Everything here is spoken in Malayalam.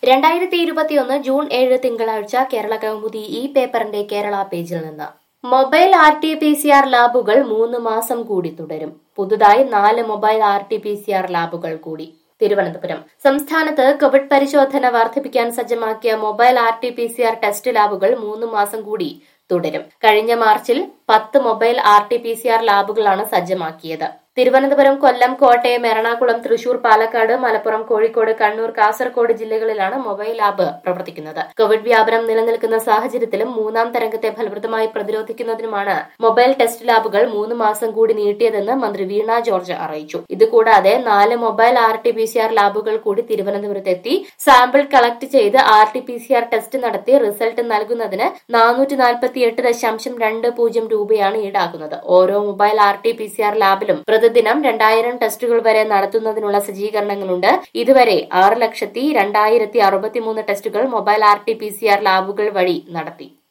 രണ്ടായിരത്തി ഇരുപത്തിയൊന്ന് ജൂൺ ഏഴ് തിങ്കളാഴ്ച കേരള കൗമുദി ഈ പേപ്പറിന്റെ കേരള പേജിൽ നിന്ന് mobile R T P C R ലാബുകൾ മൂന്ന് മാസം കൂടി തുടരും പുതുതായി നാല് mobile R T P C R ലാബുകൾ കൂടി തിരുവനന്തപുരം സംസ്ഥാനത്ത് കോവിഡ് പരിശോധന വർദ്ധിപ്പിക്കാൻ സജ്ജമാക്കിയ mobile R T P C R test ലാബുകൾ മൂന്ന് മാസം കൂടി തുടരും കഴിഞ്ഞ മാർച്ചിൽ പത്ത് mobile R T P C R ലാബുകളാണ് സജ്ജമാക്കിയത് തിരുവനന്തപുരം കൊല്ലം കോട്ടയം എറണാകുളം തൃശൂർ പാലക്കാട് മലപ്പുറം കോഴിക്കോട് കണ്ണൂർ കാസർഗോഡ് ജില്ലകളിലാണ് മൊബൈൽ ലാബ് പ്രവർത്തിക്കുന്നത് കോവിഡ് വ്യാപനം നിലനിൽക്കുന്ന സാഹചര്യത്തിലും മൂന്നാം തരംഗത്തെ ഫലപ്രദമായി പ്രതിരോധിക്കുന്നതിനുമാണ് മൊബൈൽ ടെസ്റ്റ് ലാബുകൾ മൂന്ന് മാസം കൂടി നീട്ടിയതെന്ന് മന്ത്രി വീണ ജോർജ് അറിയിച്ചു ഇതുകൂടാതെ നാല് mobile R T P C R ലാബുകൾ കൂടി തിരുവനന്തപുരത്തെത്തി സാമ്പിൾ കളക്ട് ചെയ്ത് R T P C R test നടത്തി റിസൾട്ട് നൽകുന്നതിന് നാനൂറ്റി നാൽപ്പത്തിയെട്ട് ദശാംശം രണ്ട് പൂജ്യം രൂപയാണ് ഈടാക്കുന്നത് ഓരോ mobile R T P C R ലാബിലും പ്രതിദിനം രണ്ടായിരം ടെസ്റ്റുകൾ വരെ നടത്തുന്നതിനുള്ള സജ്ജീകരണങ്ങളുണ്ട് ഇതുവരെ ആറ് ലക്ഷത്തി രണ്ടായിരത്തി അറുപത്തിമൂന്ന് ടെസ്റ്റുകൾ mobile R T P C R ലാബുകൾ വഴി നടത്തി